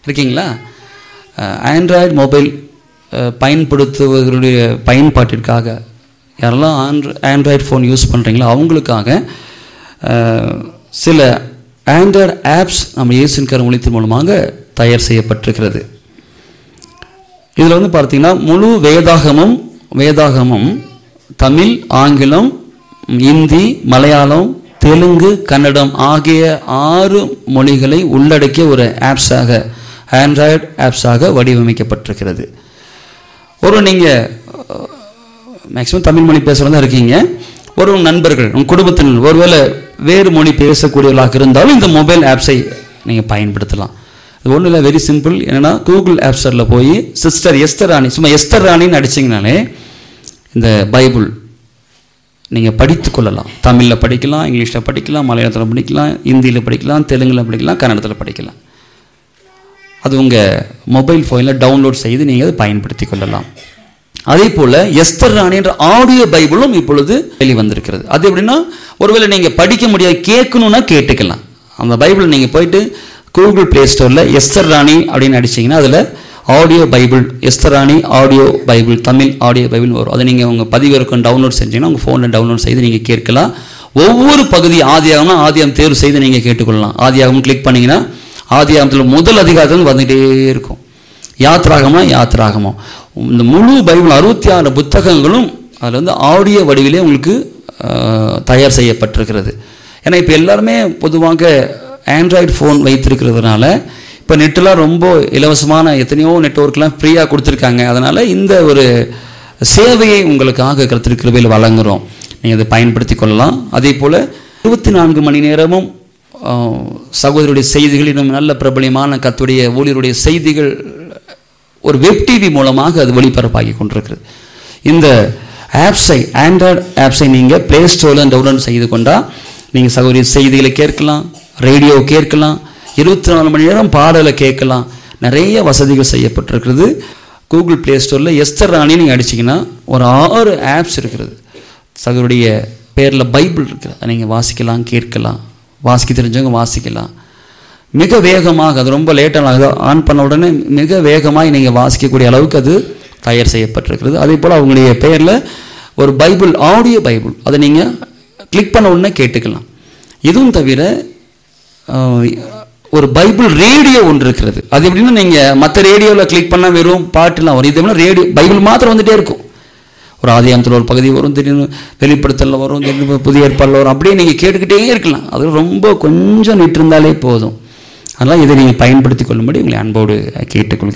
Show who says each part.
Speaker 1: இருக்கீங்களா Android mobile பயன்படுத்துவர்களுடைய பயன்பாட்டிற்காக யாரெல்லாம் ஆண்ட்ரு ஆண்ட்ராய்டு ஃபோன் யூஸ் பண்ணுறீங்களோ அவங்களுக்காக அஹ், சில ஆண்ட்ராய்டு ஆப்ஸ் நம்ம இயேசுவின் கரம் ஒளித்தின் மூலமாக தயார் செய்யப்பட்டிருக்கிறது இதில் வந்து பார்த்தீங்கன்னா முழு வேதாகமும் வேதாகமும் தமிழ் ஆங்கிலம் இந்தி மலையாளம் தெலுங்கு கன்னடம் ஆகிய ஆறு மொழிகளை உள்ளடக்கிய ஒரு ஆப்ஸாக ஆண்ட்ராய்டு ஆப்ஸாக வடிவமைக்கப்பட்டிருக்கிறது ஒரு நீங்கள் மேக்ஸிமம் தமிழ் மொழி பேசுகிறதா இருக்கீங்க ஒரு உங்க நண்பர்கள் உங்கள் குடும்பத்தினர் ஒருவேளை வேறு மொழி பேசக்கூடியவர்களாக இருந்தாலும் இந்த மொபைல் ஆப்ஸை நீங்கள் பயன்படுத்தலாம் இது ஒன்றும் இல்லை வெரி சிம்பிள் என்னன்னா கூகுள் ஆப் ஸ்டோரில் போய் சிஸ்டர் எஸ்தர் ராணி சும்மா எஸ்தர் ராணின்னு அடிச்சிங்கனாலே இந்த பைபிள் நீங்கள் படித்து கொள்ளலாம் தமிழில் படிக்கலாம் இங்கிலீஷில் படிக்கலாம் மலையாளத்தில் படிக்கலாம் ஹிந்தியில் படிக்கலாம் தெலுங்கில் படிக்கலாம் கன்னடத்தில் படிக்கலாம் அது உங்கள் மொபைல் ஃபோனில் டவுன்லோட் செய்து நீங்கள் அதை பயன்படுத்தி கொள்ளலாம் அதே போல் எஸ்தர் ராணி என்ற ஆடியோ பைபிளும் இப்பொழுது வெளிவந்திருக்கிறது அது எப்படின்னா ஒருவேளை நீங்கள் படிக்க முடியாது கேட்கணுன்னா கேட்டுக்கலாம் அந்த பைபிள் நீங்கள் போயிட்டு கூகுள் ப்ளே ஸ்டோரில் எஸ்தர் ராணி அப்படின்னு அடிச்சீங்கன்னா அதில் audio Bible Esther Rani audio Bible Tamil audio Bible வரும் அதை நீங்கள் உங்கள் பதிவிறக்கம் டவுன்லோட் செஞ்சீங்கன்னா உங்கள் ஃபோனில் டவுன்லோட் செய்து நீங்கள் கேட்கலாம் ஒவ்வொரு பகுதி ஆதியாகம்னா ஆதியாகம் தேர்வு செய்து நீங்கள் கேட்டுக்கொள்ளலாம் ஆதியாகம் கிளிக் பண்ணீங்கன்னா ஆதியாகத்தில் முதல் அதிகாரத்தில் வந்துகிட்டே இருக்கும் யாத்ராகமா யாத்ராகமோ இந்த முழு பைபிள் அறுபத்தி ஆறு புத்தகங்களும் அதில் வந்து ஆடியோ வடிவிலே உங்களுக்கு ஆஹ், தயார் செய்யப்பட்டிருக்கிறது ஏன்னா இப்போ எல்லாருமே பொதுவாக ஆண்ட்ராய்டு ஃபோன் வைத்திருக்கிறதுனால இப்போ நெட்டெலாம் ரொம்ப இலவசமான எத்தனையோ நெட்ஒர்க்லாம் ஃப்ரீயாக கொடுத்துருக்காங்க அதனால் இந்த ஒரு சேவையை உங்களுக்காக கருத்திருக்கிறவையில் வழங்குகிறோம் நீங்கள் அதை பயன்படுத்தி கொள்ளலாம் அதே போல் இருபத்தி நான்கு மணி நேரமும் ஆஹ், சகோதரருடைய செய்திகள் இன்னும் நல்ல பிரபலியமான கத்துடைய ஊழியருடைய செய்திகள் ஒரு வெப் டிவி மூலமாக அது ஒளிபரப்பாகி கொண்டிருக்கிறது இந்த ஆப்ஸை ஆண்ட்ராய்டு ஆப்ஸை நீங்கள் ப்ளே ஸ்டோரில் டவுன்லோட் செய்து கொண்டால் நீங்கள் சகோதரி செய்திகளை கேட்கலாம் ரேடியோ கேட்கலாம் இருபத்தி நாலு மணி நேரம் பாடலை கேட்கலாம் நிறைய வசதிகள் செய்யப்பட்டிருக்கிறது கூகுள் ப்ளே ஸ்டோரில் எஸ்தர் ராணி நீங்கள் அடிச்சிங்கன்னா ஒரு ஆறு ஆப்ஸ் இருக்கிறது சகோதரிய பேரில் பைபிள் இருக்குது அதை நீங்கள் வாசிக்கலாம் கேட்கலாம் வாசிக்க தெரிஞ்சவங்க வாசிக்கலாம் மிக வேகமாக அது ரொம்ப லேட்டாக ஆன் பண்ண உடனே மிக வேகமாக நீங்கள் வாசிக்கக்கூடிய அளவுக்கு அது தயார் செய்யப்பட்டிருக்கிறது அதே போல் அவங்களுடைய பெயரில் ஒரு பைபிள் ஆடியோ பைபிள் அதை நீங்கள் கிளிக் பண்ண உடனே கேட்டுக்கலாம் இதுவும் தவிர ஆஹ், ஒரு பைபிள் ரேடியோ ஒன்று இருக்கிறது அது எப்படின்னா நீங்கள் மற்ற ரேடியோவில் கிளிக் பண்ணால் வெறும் பாட்டுலாம் வரும் இது எப்படின்னா ரேடியோ பைபிள் மாத்திரம் வந்துட்டே இருக்கும் ஒரு ஆதியாமத்தில் ஒரு பகுதி வரும் திடீர்னு வெளிப்படுத்தலில் வரும் திடீர்னு புதிய ஏற்பாடில் வரும் அப்படியே நீங்கள் கேட்டுக்கிட்டே இருக்கலாம் அது ரொம்ப கொஞ்சம் நிட்டு இருந்தாலே போதும் அதனால் இதை நீங்கள் பயன்படுத்தி கொள்ளும்படி உங்களை அன்போடு கேட்டுக்கொள்கிறேன்